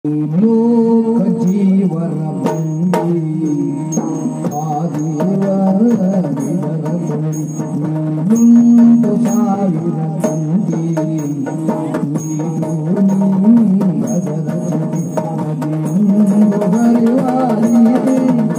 ಲೋಕ ಜೀವನ ಬಂದಿ ಆದಿವರಿದರದು ಸಾವಿರ ತಂದಿ ನೀನು ನೀಗದರ ನದಿಯೊಂದು ಹರಿವಾಗಿದೆ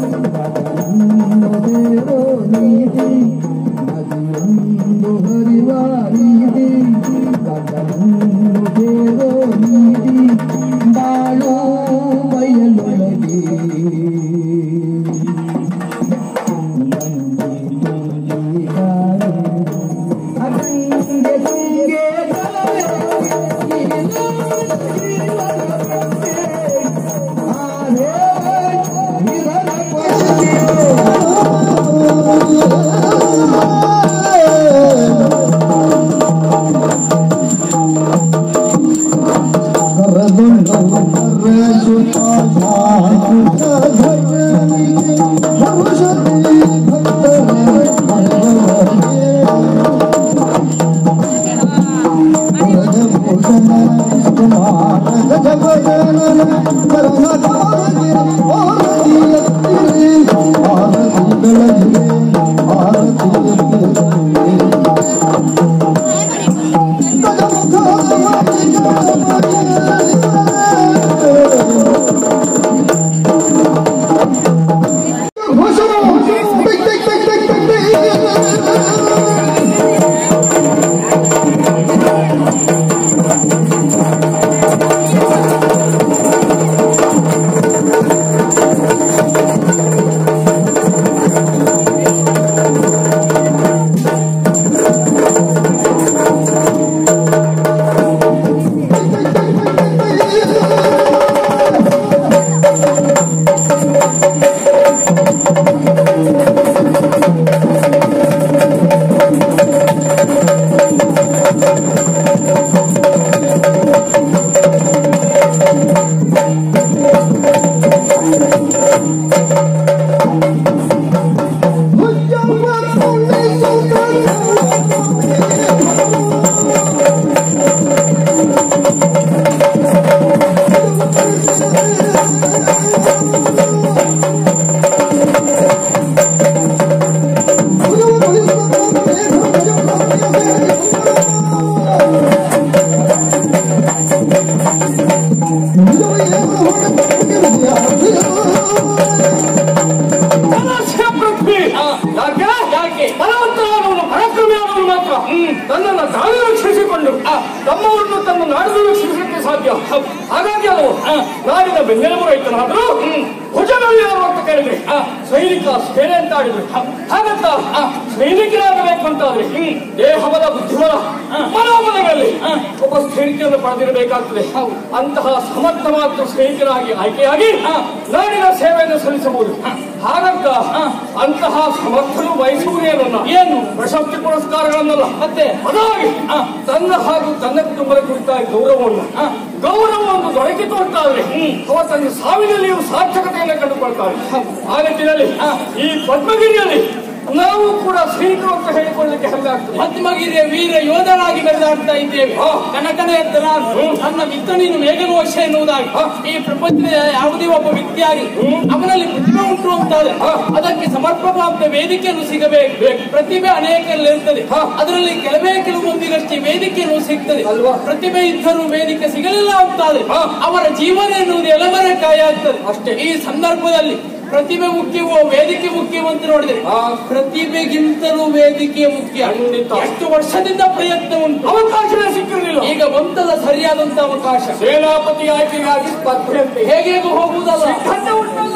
ನದಿಯೊಂದೇವೋ ನೀತಿ ನದಿಯೊಂದು ಹರಿವಾಗಿದೆ ಗಗನೊಂದು ದೇವೋ ನೀತಿ ಬಾಳೋ ಬಯಲೊಳಗೆ ಮನಸ್ಸಿನ ಪೃಥ್ವಿ ಯಾಕೆ ಯಾಕೆ ಬಲವಂತನಾದವನು ಪರಾಕ್ರಮಿಯಾದವನು ಮಾತ್ರ ತನ್ನನ್ನು ತಾನು ರಕ್ಷಿಸಿಕೊಂಡು ತಮ್ಮವರನ್ನು ತನ್ನ ನಾಡನ್ನು ರಕ್ಷಿಸಲಿಕ್ಕೆ ಸಾಧ್ಯ ಹಾಗಾಗಿ ಅವನು ನಾಡಿನ ಬೆನ್ನೆಲುಬು ರೈತನಾದರೂ ಭುಜನಲ್ಲಿ ಯಾರು ಅಂತ ಕೇಳಿದ್ರೆ ಸೈನಿಕ ಸೇನೆ ಅಂತ ಆಡಿದ್ರು ಹಾಗಂತ ಸೈನಿಕರಾಗಬೇಕು ಅಂತಾದ್ರೆ ದೇಹಬಲ ಬುದ್ಧಿಬಲ ಮನೋಬಲಗಳಲ್ಲಿ ಒಬ್ಬ ಸೈನಿಕರನ್ನು ಪಡೆದಿರಬೇಕಾಗ್ತದೆ ಅಂತಹ ಸಮರ್ಥವಾದ ಸೈನಿಕರಾಗಿ ಆಯ್ಕೆಯಾಗಿ ನಾಡಿನ ಸೇವೆಯನ್ನು ಸಲ್ಲಿಸಬಹುದು ಹಾಗಂತ ಅಂತಹ ಸಮರ್ಥರು ಬಯಸುವುದೇನಲ್ಲ ಏನು ಪ್ರಶಸ್ತಿ ಪುರಸ್ಕಾರಗಳನ್ನಲ್ಲ ಮತ್ತೆ ಅದಾಗಿ ತನ್ನ ಹಾಗೂ ತನ್ನ ಕುಟುಂಬದ ಕುರಿತಾಗಿ ಗೌರವವನ್ನು ಗೌರವವನ್ನು ದೊರಕಿತು ಅಂತಾದ್ರೆ ಅವ ತನ್ನ ಸಾವಿನಲ್ಲಿಯೂ ಸಾರ್ಥಕತೆಯನ್ನು ಕಂಡುಕೊಳ್ತಾರೆ ಆ ನಿಟ್ಟಿನಲ್ಲಿ ಈ ಪದ್ಮಗಿರಿಯಲ್ಲಿ ನಾವು ಕೂಡ ಸೈನಿಕರು ಅಂತ ಹೇಳಿಕೊಳ್ಳಲಿಕ್ಕೆ ಹೆಮ್ಮೆ ಆಗ್ತದೆ ಪದ್ಮಗಿರಿಯ ವೀರ ಯೋಧರಾಗಿ ಬೆಳೆದಾಡ್ತಾ ಇದ್ದೇವೆ ಕನಕನ ಎದ್ದ ನಾನು ನನ್ನ ಮಿತ್ರ ನೀನು ಮೇಘನೋಷ ಎನ್ನುವುದಾಗಿ ಈ ಪ್ರಪಂಚದ ಯಾವುದೇ ಒಬ್ಬ ವ್ಯಕ್ತಿಯಾಗಿ ಅವನಲ್ಲಿ ಪ್ರತಿಭೆ ಉಂಟು ಅಂತಾದ್ರೆ ಅದಕ್ಕೆ ಸಮರ್ಪಕವಾದ ವೇದಿಕೆಯನ್ನು ಸಿಗಬೇಕು ಪ್ರತಿಭೆ ಅನೇಕರಲ್ಲಿ ಇರ್ತದೆ ಅದರಲ್ಲಿ ಕೆಲವೇ ಕೆಲವು ಮಂದಿಗಷ್ಟೇ ವೇದಿಕೆಯನ್ನು ಸಿಗ್ತದೆ ಅಲ್ವಾ? ಪ್ರತಿಭೆ ಇದ್ದರೂ ವೇದಿಕೆ ಸಿಗಲಿಲ್ಲ ಅಂತಾದ್ರೆ ಅವರ ಜೀವನ ಎನ್ನುವುದು ಎಲವರ ಕಾಯಾಗ್ತದೆ ಅಷ್ಟೇ. ಈ ಸಂದರ್ಭದಲ್ಲಿ ಪ್ರತಿಭೆ ಮುಖ್ಯವೋ ವೇದಿಕೆ ಮುಖ್ಯವೋ ಅಂತ ನೋಡಿದ್ರೆ ಆ. ಪ್ರತಿಭೆಗಿಂತಲೂ ವೇದಿಕೆ ಮುಖ್ಯ ಖಂಡಿತ. ಎಷ್ಟು ವರ್ಷದಿಂದ ಪ್ರಯತ್ನ ಉಂಟು ಅವಕಾಶವೇ ಸಿಕ್ಕಿರಲಿಲ್ಲ ಈಗ ಬಂತಲ್ಲ ಸರಿಯಾದಂತ ಅವಕಾಶ ಸೇನಾಪತಿ ಆಯ್ಕೆಗಾಗಿ ಸ್ಪರ್ಧೆಯಂತೆ ಹೇಗೆ ಹೋಗುವುದಲ್ಲ ಸಿದ್ಧತೆ ಉಂಟಲ್ಲ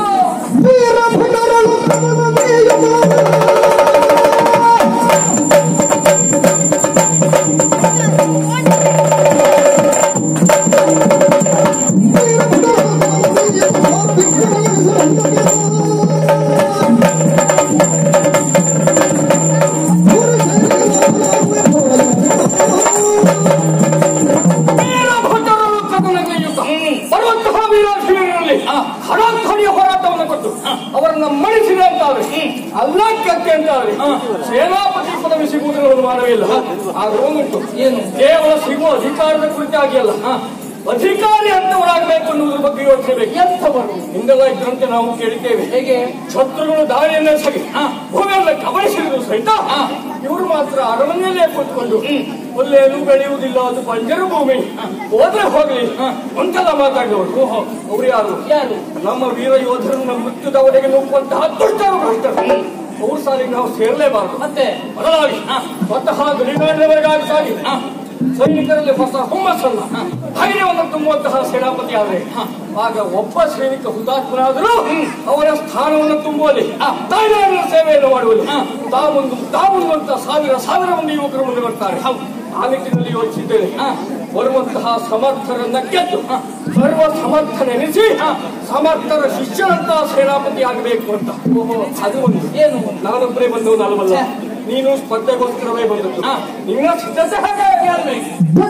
ವೀರಭದ್ರರು ಕದನಗೈಯುತ್ತ ಬರುವಂತಹ ವೀರಾಶ್ವರಲ್ಲಿ ಹರಾಧ್ವನಿಯ ಹೋರಾಟವನ್ನು ಕೊಟ್ಟು ಅವರನ್ನ ಮಣಿಸಿದೆ ಅಂತಾದ್ರೆ ಅಲ್ಲ ಕೆತ್ತೆ ಅಂತಾದ್ರೆ ಸೇನಾಪತಿ ಪದವಿ ಸಿಗುವುದರ ಒಂದು ಮಾನವೇ ಇಲ್ಲ ಆದ್ರೆ ಒಂದುಂಟು ಏನು ಕೇವಲ ಸಿಗುವ ಅಧಿಕಾರದ ಕುರಿತಾಗಿ ಅಲ್ಲ ಅಧಿಕಾರಿ ಅಂತವರಾಗಬೇಕು ಅನ್ನುವುದ್ರ ಬಗ್ಗೆ ಯೋಚನೆ ಬೇಕು ಎಂಥವರು ಹಿಂದೆಲ್ಲ ಇದ್ರಂತೆ ನಾವು ಕೇಳಿದ್ದೇವೆ ಹೇಗೆ ಶತ್ರುಗಳು ದಾಳಿಯನ್ನ ಸಗಿ ಹಾ. ಭೂಮಿಯೆಲ್ಲ ಕಬಳಿಸಿದ್ರು ಸಹಿತ ಹಾ. ಇವರು ಮಾತ್ರ ಅರಮನೆಯಲ್ಲೇ ಕೂತ್ಕೊಂಡು ಹುಲ್ಲೇನು ಬೆಳೆಯುವುದಿಲ್ಲ ಅದು ಬಂಜರು ಭೂಮಿ ಹೋದ್ರೆ ಹೋಗ್ಲಿ ಒಂದೆಲ್ಲ ಮಾತಾಡಿದವರು ಅವ್ರು ಯಾರು ಯಾರು ನಮ್ಮ ವೀರ ಯೋಧರನ್ನು ಮೃತ್ಯುದವರೆಗೆ ನುಗ್ಗುವಂತಹ ದುಷ್ಟರು ಭ್ರಷ್ಟರು ಅವ್ರ ಸಾಲಿಗೆ ನಾವು ಸೇರಲೇಬಾರದು ಮತ್ತೆ ಬದಲಾಗಿ ಸ್ವತಃ ಗಡಿನಾಡಿನವರೆಗಾಗಿ ಸಾಗಿ ಸೈನಿಕರಲ್ಲಿ ಹೊಸ ಹುಮ್ಮಸ್ಸಲ್ಲ ಧೈರ್ಯವನ್ನು ತುಂಬುವಂತಹ ಸೇನಾಪತಿ ಆದ್ರೆ ಆಗ ಒಬ್ಬ ಸೈನಿಕ ಹುತಾತ್ಮನಾದರೂ ಅವರ ಸ್ಥಾನವನ್ನು ತುಂಬುವಲ್ಲಿ ತಾಯ್ನಾಡಿನ ಸೇವೆಯನ್ನು ಮಾಡುವಲ್ಲಿ ತಾಮುಂದು ತಾಮುಂದು ಸಾವಿರ ಸಾವಿರ ಮಂದಿ ಯುವಕರು ಮುಂದೆ ಬರ್ತಾರೆ ಆ ನಿಟ್ಟಿನಲ್ಲಿ ಯೋಚಿಸಿದ್ದೇನೆ ಬರುವಂತಹ ಸಮರ್ಥರನ್ನ ಗೆದ್ದು ಸರ್ವ ಸಮರ್ಥನೆನಿಸಿ ಸಮರ್ಥರ ಶಿಷ್ಯರಂತಹ ಸೇನಾಪತಿ ಆಗಬೇಕು ಅಂತ ಅದು ಒಂದು ಏನು ನಾನೊಬ್ಬರೇ ಬಂದವನು ಅಲ್ವಲ್ಲ ಛೆ. ನೀನು ಸ್ಪರ್ಧೆಗೋಸ್ಕರವೇ ಬಂದದ್ದು ಹಾ. ನಿನ್ನ ಸಿದ್ಧತೆ ಹಾಗೆ ಆಗ್ಬೇಕು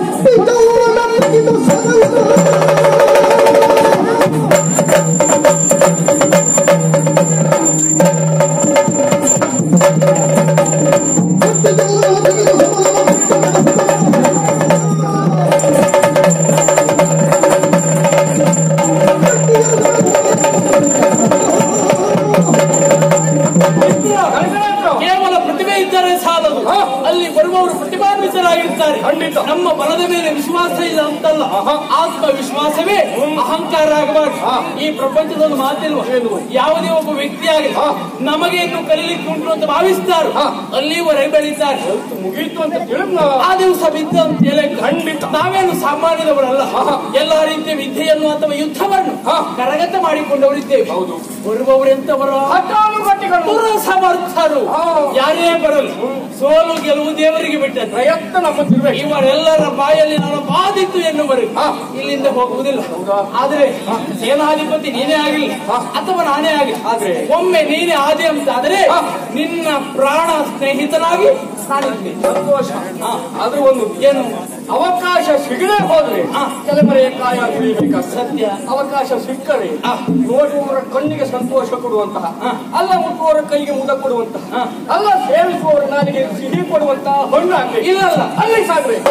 ಕೇವಲ ಪ್ರತಿಭೆ ಇದ್ದರೆ ಸಾಲದು ಹಾ. ಅಲ್ಲಿ ಬರುವವರು ಪ್ರತಿಭಾನ್ವಿತರಾಗಿರ್ತಾರೆ ಖಂಡಿತ. ನಮ್ಮ ಬಲದ ಮೇಲೆ ವಿಶ್ವಾಸ ಇಲ್ಲ ಅಂತಲ್ಲ ಆತ್ಮವಿಶ್ವಾಸವೇ ಅಹಂಕಾರ ಆಗಬಾರ್ದು ಈ ಪ್ರಪಂಚದಲ್ಲಿ ಮಾತಿಲ್ವ ಯಾವುದೇ ಒಬ್ಬ ವ್ಯಕ್ತಿಯಾಗಲಿ ನಮಗೆ ಇನ್ನು ಕಲೀಲಿಕ್ಕೆ ಉಂಟು ಅಂತ ಭಾವಿಸ್ತಾರೋ ಅಲ್ಲಿವರೆಗೆ ಬೆಳೀತಾರೆ ಮುಗೀತು ಅಂತ ತಿಳಿದ್ನ ಆ ದಿವಸ ಬಿದ್ದ ಅಂತ ಹೇಳಿ ಖಂಡಿತ. ನಾವೇನು ಸಾಮಾನ್ಯದವರಲ್ಲ ಎಲ್ಲಾ ರೀತಿಯ ವಿದ್ಯೆಯನ್ನು ಅಥವಾ ಯುದ್ಧವನ್ನು ಕರಗತ ಮಾಡಿಕೊಂಡವರಿದ್ದೇವೆ ಹೌದು. ಬರುವವರು ಎಂತವರು ಹಠಾನುಘಟಿಗಳು ಪುರ ಸಮರ್ಥರು ಹಾ. ಯಾರೇ ಬರಲು ಸೋಲು ಗೆಲುವು ದೇವರಿಗೆ ಬಿಟ್ಟದ್ದು ಪ್ರಯತ್ನ ನಮ್ಮ ತಿರ್ಬೇಕು ಇವರೆಲ್ಲರ ಬಾಯಲ್ಲಿ ನಾನು ಬಾಧಿತ್ತು ಎನ್ನುವರೆಗೆ ಹಾ. ಇಲ್ಲಿಂದ ಹೋಗುವುದಿಲ್ಲ ಆದ್ರೆ ಸೇನಾಧಿಪತಿ ನೀನೇ ಆಗಿಲ್ಲ ಅಥವಾ ನಾನೇ ಆಗಿಲ್ಲ ಆದ್ರೆ? ಒಮ್ಮೆ ನೀನೇ ಆದಿ ಅಂತ ಆದ್ರೆ ನಿನ್ನ ಪ್ರಾಣ ಸ್ನೇಹಿತನಾಗಿ ನಾನಿದ್ದೇನೆ ಸಂತೋಷ ಆದ್ರೂ ಒಂದು ಏನು ಅವಕಾಶ ಸಿಗದೆ ಹೋದ್ರೆ ತಲೆಮರೆಯ ಕಾಯ ತಿಳಿಬೇಕಾಗ್ತದೆ ಸತ್ಯ ಅವಕಾಶ ಸಿಕ್ಕರೆ ನೋಡುವವರ ಕಣ್ಣಿಗೆ ಸಂತೋಷ ಕೊಡುವಂತಹ ಅಲ್ಲ ಮುಟ್ಟುವವರ ಕೈಗೆ ಮುದ ಕೊಡುವಂತಹ ಅಲ್ಲ ಸೇವಿಸುವವರ ನಾಲಿಗೆ ಸಿಹಿ ಕೊಡುವಂತಹ ಹಣ್ಣು ಆಗ್ಬೇಕು ಇಲ್ಲಲ್ಲ ಅಲ್ಲಿ ಸಾಗ್ಬೇಕು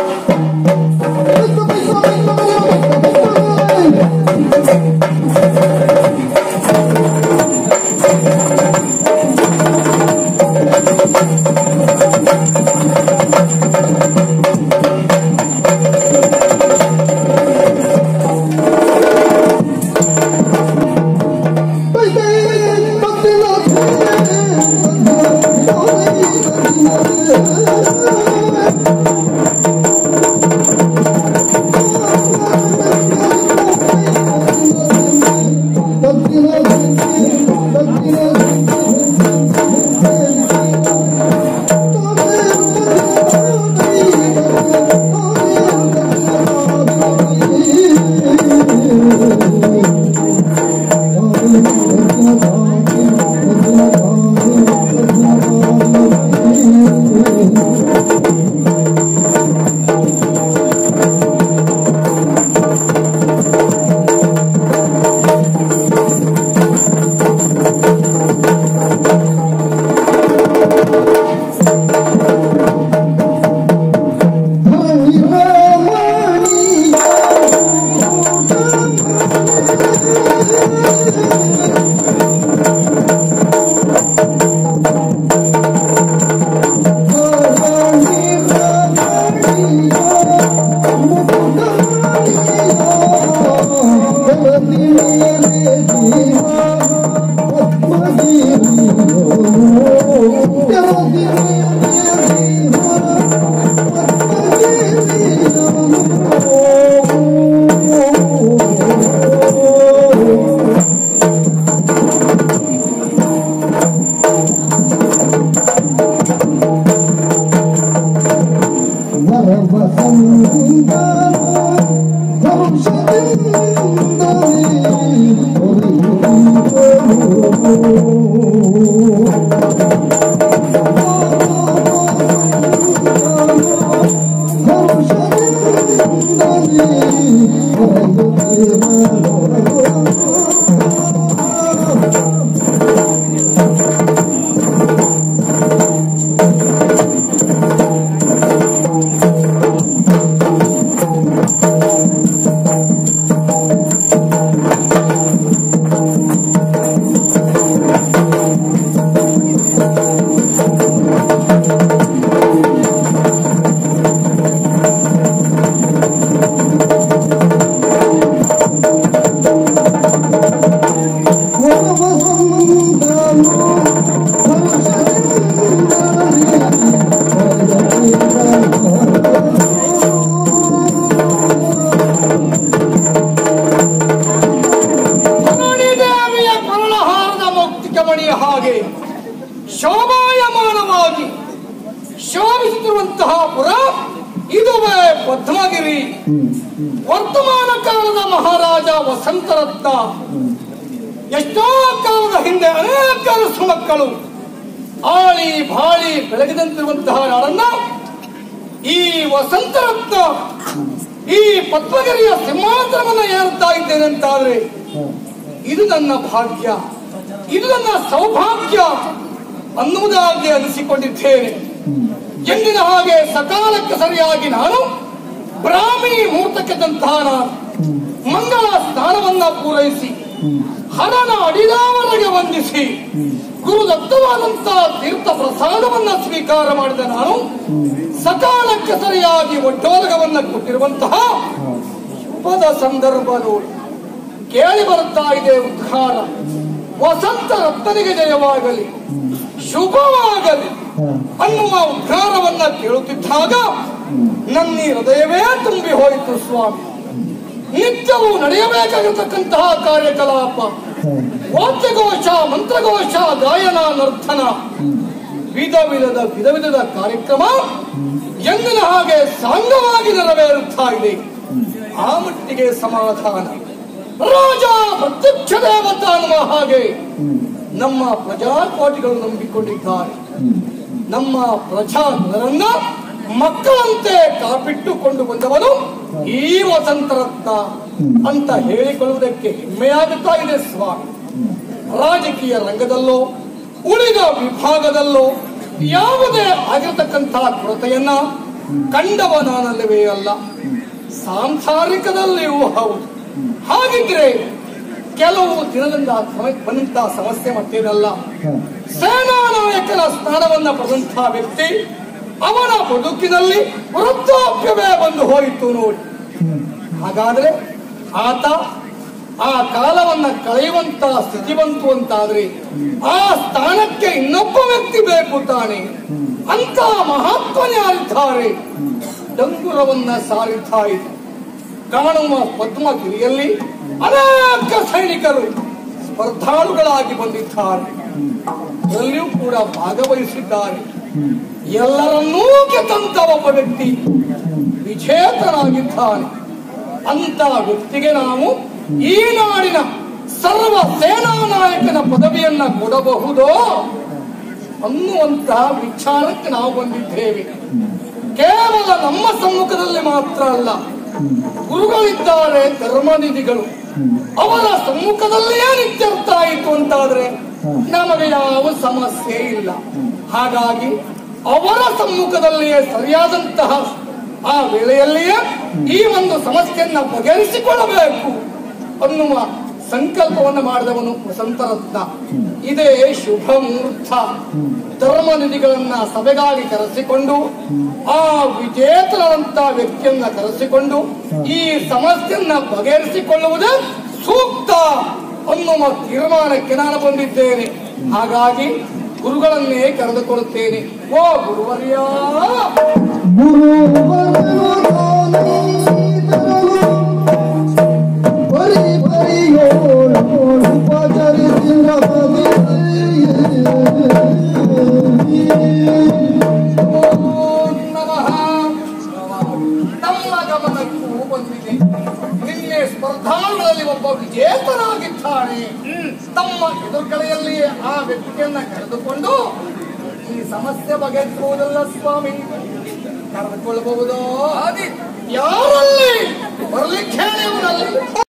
ಹ್ಮ್ ಹ್ಮ್ ವರ್ತಮಾನ ಕಾಲದ ಮಹಾರಾಜ ವಸಂತರತ್ನ ಎಷ್ಟೋ ಕಾಲದ ಹಿಂದೆ ಅನೇಕ ಅರಸು ಮಕ್ಕಳು ಆಳಿ ಬಾಳಿ ಬೆಳಗಿದಂತಿರುವಂತಹ ನಾಡನ್ನ ಈ ವಸಂತರತ್ನ ಈ ಪದ್ಮಗಿರಿಯ ಸಿಂಹಾಸನವನ್ನ ಏರುತ್ತಾ ಇದ್ದೇನೆ ಅಂತಾದ್ರೆ ಹ್ಮ್ ಇದು ನನ್ನ ಭಾಗ್ಯ ಇದು ನನ್ನ ಸೌಭಾಗ್ಯ ಅನ್ನುವುದಾಗಿ ಅನಿಸಿಕೊಂಡಿದ್ದೇನೆ ಎಂದಿನ ಹಾಗೆ ಸಕಾಲಕ್ಕೆ ಸರಿಯಾಗಿ ನಾನು ಬ್ರಾಹ್ಮಿ ಮುಹೂರ್ತಕ್ಕೆ ತಂತಹ ನಾನು ಮಂಗಳ ಸ್ನಾನವನ್ನ ಪೂರೈಸಿ ಹಣನ ಅಡಿದಾವರೆಗೆ ವಂದಿಸಿ ಗುರುದತ್ತವಾದಂತಹ ತೀರ್ಥ ಪ್ರಸಾದವನ್ನ ಸ್ವೀಕಾರ ಮಾಡಿದ ನಾನು ಸಕಾಲಕ್ಕೆ ಸರಿಯಾಗಿ ಒಡ್ಡೋಲಗವನ್ನ ಕೊಟ್ಟಿರುವಂತಹ ಶುಭದ ಸಂದರ್ಭ ನೋಡಿ ಕೇಳಿ ಬರುತ್ತಾ ಇದೆ ಉದ್ಘಾರ ವಸಂತ ರತ್ನನಿಗೆ ಜಯವಾಗಲಿ ಶುಭವಾಗಲಿ ಹ್ಮ್ ಅನ್ನುವ ಉದ್ಘಾರವನ್ನ ಕೇಳುತ್ತಿದ್ದಾಗ ನನ್ನ ಈ ಹೃದಯವೇ ತುಂಬಿ ಹೋಯಿತು ಸ್ವಾಮಿ ನಿತ್ಯವೂ ನಡೆಯಬೇಕಾಗಿರತಕ್ಕಂತಹ ಕಾರ್ಯಕಲಾಪ ಹ್ಮ್ ವಾದ್ಯಘೋಷ ಮಂತ್ರಘೋಷ ಗಾಯನ ನರ್ತನ ವಿಧ ವಿಧದ ವಿಧ ವಿಧದ ಕಾರ್ಯಕ್ರಮ ಎಂದಿನ ಹಾಗೆ ಸಾಂಗವಾಗಿ ನೆರವೇರುತ್ತಾ ಇದೆ ಆ ಮಟ್ಟಿಗೆ ಸಮಾಧಾನ ರಾಜ ಪ್ರತ್ಯಕ್ಷ ದೇವತ ಅನ್ನುವ ಹಾಗೆ ನಮ್ಮ ಪ್ರಜಾಕೋಟಿಗಳು ನಂಬಿಕೊಂಡಿದ್ದಾರೆ ನಮ್ಮ ಪ್ರಜಾಜನರನ್ನ ಮಕ್ಕಳಂತೆ ಕಾಪಿಟ್ಟುಕೊಂಡು ಬಂದವನು ಈ ವಸಂತರತ್ನ ಅಂತ ಹೇಳಿಕೊಳ್ಳುವುದಕ್ಕೆ ಹೆಮ್ಮೆಯಾಗುತ್ತಾ ಇದೆ ಸ್ವಾಮಿ ರಾಜಕೀಯ ರಂಗದಲ್ಲೋ ಉಳಿದ ವಿಭಾಗದಲ್ಲೋ ಯಾವುದೇ ಆಗಿರತಕ್ಕಂತಹ ಕೊರತೆಯನ್ನ ಕಂಡವ ನಾನಲ್ಲವೇ ಅಲ್ಲ ಸಾಂಸಾರಿಕದಲ್ಲಿಯೂ ಹೌದು ಹಾಗಿದ್ರೆ ಕೆಲವು ದಿನದಿಂದ ಸಮ- ಬಂದಂತಹ ಸಮಸ್ಯೆ ಮತ್ತೇನಲ್ಲ ಹ್ಮ್ ಸೇನಾ ನಾಯಕನ ಸ್ಥಾನವನ್ನ ಪಡೆದಂತಹ ವ್ಯಕ್ತಿ ಅವನ ಬದುಕಿನಲ್ಲಿ ವೃದ್ಧಾಪ್ಯವೇ ಬಂದು ಹೋಯಿತು ನೋಡಿ ಹಾಗಾದ್ರೆ ಆತ ಆ ಕಾಲವನ್ನ ಕಳೆಯುವಂತ ಸ್ಥಿತಿ ಬಂತು ಅಂತಾದ್ರೆ ಆ ಸ್ಥಾನಕ್ಕೆ ಇನ್ನೊಬ್ಬ ವ್ಯಕ್ತಿ ಬೇಕು ತಾನೆ ಅಂತ ಮಹಾತ್ಮನ್ಯಾರಿದ್ದಾರೆ ಡಂಗುರವನ್ನ ಸಾರಿತಾ ಇದೆ ಕಾಣುವ ಪದ್ಮಗಿರಿಯಲ್ಲಿ ಅನೇಕ ಸೈನಿಕರು ಸ್ಪರ್ಧಾಳುಗಳಾಗಿ ಬಂದಿದ್ದಾರೆ ಅದರಲ್ಲಿಯೂ ಕೂಡ ಭಾಗವಹಿಸಿದ್ದಾರೆ ಎಲ್ಲರನ್ನೂ ಗೆದ್ದಂತ ಒಬ್ಬ ವ್ಯಕ್ತಿ ವಿಜೇತನಾಗಿದ್ದಾನೆ ಅಂತ ವ್ಯಕ್ತಿಗೆ ನಾವು ಈ ನಾಡಿನ ಸರ್ವ ಸೇನಾ ನಾಯಕನ ಪದವಿಯನ್ನ ಕೊಡಬಹುದೋ ಅನ್ನುವಂತ ವಿಚಾರಕ್ಕೆ ನಾವು ಬಂದಿದ್ದೇವೆ ಕೇವಲ ನಮ್ಮ ಸಮ್ಮುಖದಲ್ಲಿ ಮಾತ್ರ ಅಲ್ಲ ಗುರುಗಳಿದ್ದಾರೆ ಧರ್ಮನಿಧಿಗಳು ಅವರ ಸಮ್ಮುಖದಲ್ಲಿಯೇ ನಿತ್ಯರ್ಥ ಆಯಿತು ಅಂತಾದ್ರೆ ನಮಗೆ ಯಾವ ಸಮಸ್ಯೆ ಇಲ್ಲ ಹಾಗಾಗಿ ಅವರ ಸಮ್ಮುಖದಲ್ಲಿಯೇ ಸರಿಯಾದಂತಹ ಆ ವೇಳೆಯಲ್ಲಿಯೇ ಈ ಒಂದು ಸಮಸ್ಯೆಯನ್ನ ಬಗೆಹರಿಸಿಕೊಳ್ಳಬೇಕು ಅನ್ನುವ ಸಂಕಲ್ಪವನ್ನು ಮಾಡಿದವನು ವಸಂತರತ್ನ ಇದೇ ಶುಭ ಮುಹೂರ್ತ ಧರ್ಮನಿಧಿಗಳನ್ನ ಸಭೆಗಾಗಿ ಕರೆಸಿಕೊಂಡು ಆ ವಿಜೇತರಂತ ವ್ಯಕ್ತಿಯನ್ನ ಕರೆಸಿಕೊಂಡು ಈ ಸಮಸ್ಯೆಯನ್ನ ಬಗೆಹರಿಸಿಕೊಳ್ಳುವುದೇ ಸೂಕ್ತ ಅನ್ನುವ ತೀರ್ಮಾನಕ್ಕೆ ನಾನು ಬಂದಿದ್ದೇನೆ ಹಾಗಾಗಿ ಗುರುಗಳನ್ನೇ ಕರೆದುಕೊಳ್ಳುತ್ತೇನೆ ಓ ಗುರುವರ್ಯ ಬರಿ ಬರಿಯೋಳು ಉಪಚರಿಸಿದ ಓಂ ನಮಃ ನಮ್ಮ ಗಮನಕ್ಕೂ ಬಂದಿದೆ ನಿನ್ನೆ ಸ್ಪರ್ಧಾಳುಗಳಲ್ಲಿ ಒಬ್ಬ ವಿಜೇತನಾಗಿದ್ದಾನೆ ತಮ್ಮ ಎದುರುಗಡೆಯಲ್ಲಿ ಆ ವ್ಯಕ್ತಿಯನ್ನ ಕರೆದುಕೊಂಡು ಈ ಸಮಸ್ಯೆ ಬಗೆಹರಿಸುವುದಲ್ಲ ಸ್ವಾಮಿ ಕರೆದುಕೊಳ್ಳಬಹುದೋ ಯಾರಲ್ಲಿ ಬರ್ಲಿಕ್ಕೆ ಹೇಳಿ ಇವನಲ್ಲಿ